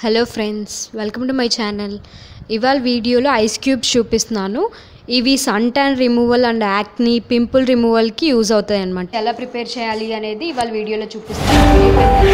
hello friends welcome to my channel ఇవాళ వీడియోలో ice cubes చూపిస్తున్నాను ఇవి sun tan removal and acne pimple రిమూవల్కి యూజ్ అవుతాయి అనమాట ఎలా ప్రిపేర్ చేయాలి అనేది ఇవాళ వీడియోలో చూపిస్తాను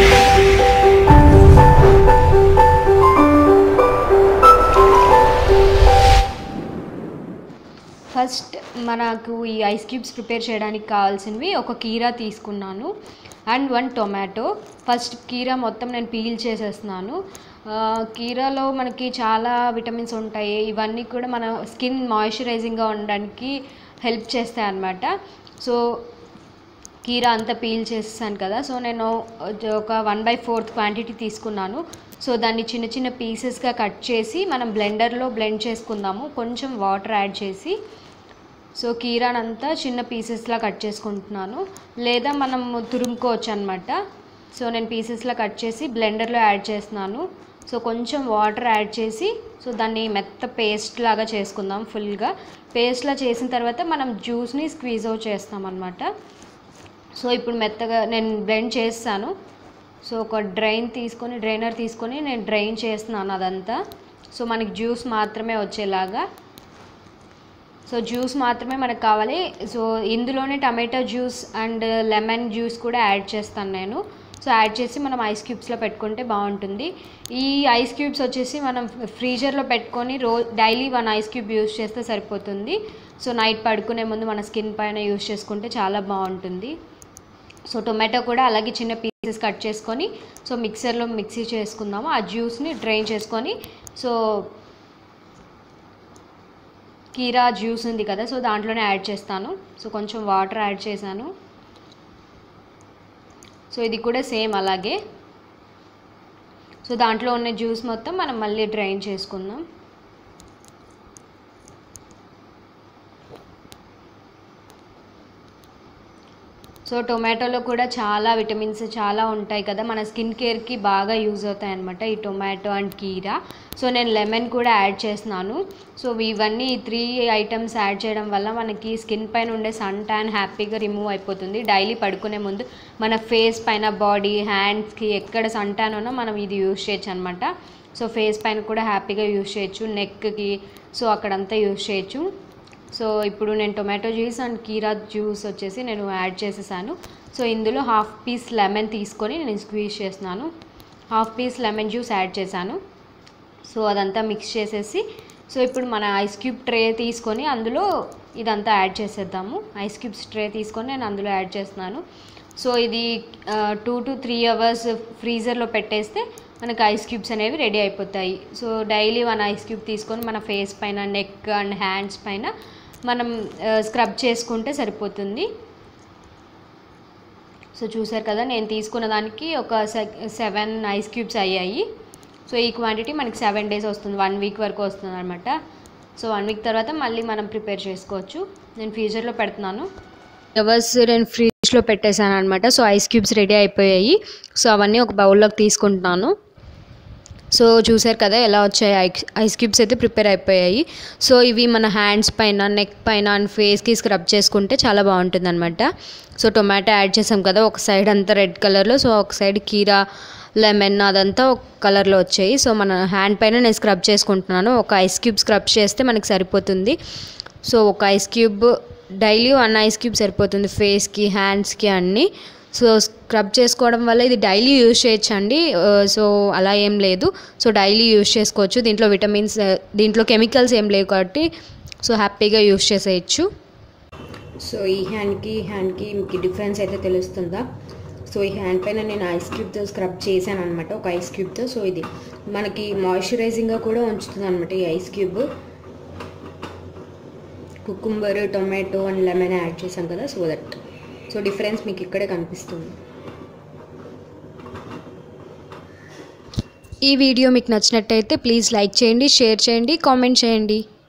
ఫస్ట్ మనకు ఈ ఐస్ క్యూబ్స్ ప్రిపేర్ చేయడానికి కావాల్సినవి ఒక కీరా తీసుకున్నాను అండ్ వన్ టొమాటో ఫస్ట్ కీరా మొత్తం నేను పీల్ చేసేస్తున్నాను ఆ, కీరాలో మనకి చాలా విటమిన్స్ ఉంటాయి ఇవన్నీ కూడా మన స్కిన్ మాయిశ్చరైజింగ్గా ఉండడానికి హెల్ప్ చేస్తాయి అన్నమాట సో కీరా అంతా పీల్ చేసేసాను కదా సో నేను ఒక వన్ బై ఫోర్త్ క్వాంటిటీ తీసుకున్నాను సో దాన్ని చిన్న చిన్న పీసెస్గా కట్ చేసి మనం బ్లెండర్లో బ్లెండ్ చేసుకుందాము కొంచెం వాటర్ యాడ్ చేసి సో కీరానంతా చిన్న పీసెస్లా కట్ చేసుకుంటున్నాను లేదా మనం తురుముకోవచ్చు అనమాట సో నేను పీసెస్లా కట్ చేసి బ్లెండర్లో యాడ్ చేస్తున్నాను సో కొంచెం వాటర్ యాడ్ చేసి సో దాన్ని మెత్త పేస్ట్ లాగా చేసుకుందాం ఫుల్గా పేస్ట్లా చేసిన తర్వాత మనం జ్యూస్ని స్క్వీజ్ అవుట్ చేస్తాం అనమాట సో ఇప్పుడు మెత్తగా నేను బ్లెండ్ చేస్తాను సో ఒక డ్రైన్ తీసుకొని డ్రైనర్ తీసుకొని నేను డ్రైన్ చేస్తున్నాను అదంతా సో మనకి జ్యూస్ మాత్రమే వచ్చేలాగా సో జ్యూస్ మాత్రమే మనకు కావాలి సో ఇందులోనే tomato juice and lemon juice కూడా యాడ్ చేస్తాను నేను సో యాడ్ చేసి మనం ఐస్ క్యూబ్స్లో పెట్టుకుంటే బాగుంటుంది ఈ ఐస్ క్యూబ్స్ వచ్చేసి మనం ఫ్రీజర్లో పెట్టుకొని రో daily one ice cube use చేస్తే సరిపోతుంది సో నైట్ పడుకునే ముందు మన స్కిన్ పైన యూస్ చేసుకుంటే చాలా బాగుంటుంది సో టొమాటో కూడా అలాగే చిన్న పీసెస్ కట్ చేసుకొని సో మిక్సర్లో మిక్సీ చేసుకుందాము ఆ జ్యూస్ని డ్రైన్ చేసుకొని సో కీరా జ్యూస్ ఉంది కదా సో దాంట్లోనే యాడ్ చేస్తాను సో కొంచెం వాటర్ యాడ్ చేశాను సో ఇది కూడా సేమ్ అలాగే సో దాంట్లో ఉన్న జ్యూస్ మొత్తం మనం మళ్ళీ డ్రైన్ చేసుకుందాం సో టొమాటోలో కూడా చాలా విటమిన్స్ చాలా ఉంటాయి కదా మన స్కిన్ కేర్కి బాగా యూజ్ అవుతాయి అనమాట ఈ టొమాటో అండ్ కీరా సో నేను లెమన్ కూడా యాడ్ చేస్తున్నాను సో ఇవన్నీ ఈ త్రీ ఐటమ్స్ యాడ్ చేయడం వల్ల మనకి స్కిన్ పైన ఉండే సన్ ట్యాన్ హ్యాపీగా రిమూవ్ అయిపోతుంది డైలీ పడుకునే ముందు మన ఫేస్ పైన బాడీ హ్యాండ్స్కి ఎక్కడ సన్ ట్యాన్ ఉన్నా మనం ఇది యూజ్ చేయొచ్చు అనమాట సో ఫేస్ పైన కూడా హ్యాపీగా యూజ్ చేయొచ్చు నెక్కి సో అక్కడంతా యూజ్ చేయొచ్చు సో ఇప్పుడు నేను టొమాటో జ్యూస్ అండ్ కీరా జ్యూస్ వచ్చేసి నేను యాడ్ చేసేసాను సో ఇందులో హాఫ్ పీస్ లెమన్ తీసుకొని నేను స్క్వీజ్ చేస్తున్నాను half piece lemon juice add చేశాను సో అదంతా మిక్స్ చేసేసి సో ఇప్పుడు మన ఐస్ క్యూబ్ ట్రే తీసుకొని అందులో ఇదంతా యాడ్ చేసేద్దాము ఐస్ క్యూబ్స్ ట్రే తీసుకొని నేను అందులో యాడ్ చేస్తున్నాను సో ఇది టూ టు త్రీ అవర్స్ ఫ్రీజర్లో పెట్టేస్తే మనకి ఐస్ క్యూబ్స్ అనేవి రెడీ అయిపోతాయి so daily one ice cube తీసుకొని మన ఫేస్ పైన నెక్ అండ్ హ్యాండ్స్ పైన మనం స్క్రబ్ చేసుకుంటే సరిపోతుంది సో చూసారు కదా నేను తీసుకున్న దానికి ఒక సెవెన్ ఐస్ క్యూబ్స్ అయ్యాయి సో ఈ క్వాంటిటీ మనకి సెవెన్ డేస్ వస్తుంది వన్ వీక్ వరకు వస్తుంది అనమాట సో వన్ వీక్ తర్వాత మళ్ళీ మనం ప్రిపేర్ చేసుకోవచ్చు నేను ఫ్రీజర్లో పెడుతున్నాను అవర్స్ నేను ఫ్రిడ్జ్లో పెట్టేశాను అనమాట సో ఐస్ క్యూబ్స్ రెడీ అయిపోయాయి సో అవన్నీ ఒక బౌల్లోకి తీసుకుంటున్నాను సో చూసారు కదా ఎలా వచ్చాయి ఐస్ ఐస్ క్యూబ్స్ అయితే ప్రిపేర్ అయిపోయాయి సో ఇవి మన హ్యాండ్స్ పైన నెక్ పైన అండ్ ఫేస్కి స్క్రబ్ చేసుకుంటే చాలా బాగుంటుంది అనమాట సో టొమాటో యాడ్ చేసాం కదా ఒక సైడ్ అంతా రెడ్ కలర్లో సో ఒక సైడ్ కీరా లెమన్ అదంతా ఒక కలర్లో వచ్చాయి సో మన హ్యాండ్ పైన నేను స్క్రబ్ చేసుకుంటున్నాను ఒక ఐస్ క్యూబ్ స్క్రబ్ చేస్తే మనకి సరిపోతుంది సో ఒక ice cube daily one ice cube సరిపోతుంది ఫేస్కి హ్యాండ్స్కి అన్నీ సో స్క్రబ్ చేసుకోవడం వల్ల ఇది డైలీ యూజ్ చేయొచ్చు అండి సో అలా ఏం లేదు సో డైలీ యూజ్ చేసుకోవచ్చు దీంట్లో విటమిన్స్ దీంట్లో కెమికల్స్ ఏం లేవు కాబట్టి సో హ్యాపీగా యూజ్ చేసేయచ్చు సో ఈ హ్యాండ్కి ఈ హ్యాండ్కి మీకు డిఫరెన్స్ అయితే తెలుస్తుందా సో ఈ హ్యాండ్ పైన నేను ఐస్ క్యూబ్తో స్క్రబ్ చేశాను అనమాట ఒక ఐస్ క్యూబ్తో సో ఇది మనకి మాయిశ్చరైజింగ్గా కూడా ఉంచుతుంది అనమాట ఈ ice cube cucumber tomato and lemon add చేసాం కదా సో దట్ సో డిఫరెన్స్ మీకు ఇక్కడే కనిపిస్తుంది ఈ వీడియో మీకు నచ్చినట్టయితే ప్లీజ్ లైక్ చేయండి షేర్ చేయండి కామెంట్ చేయండి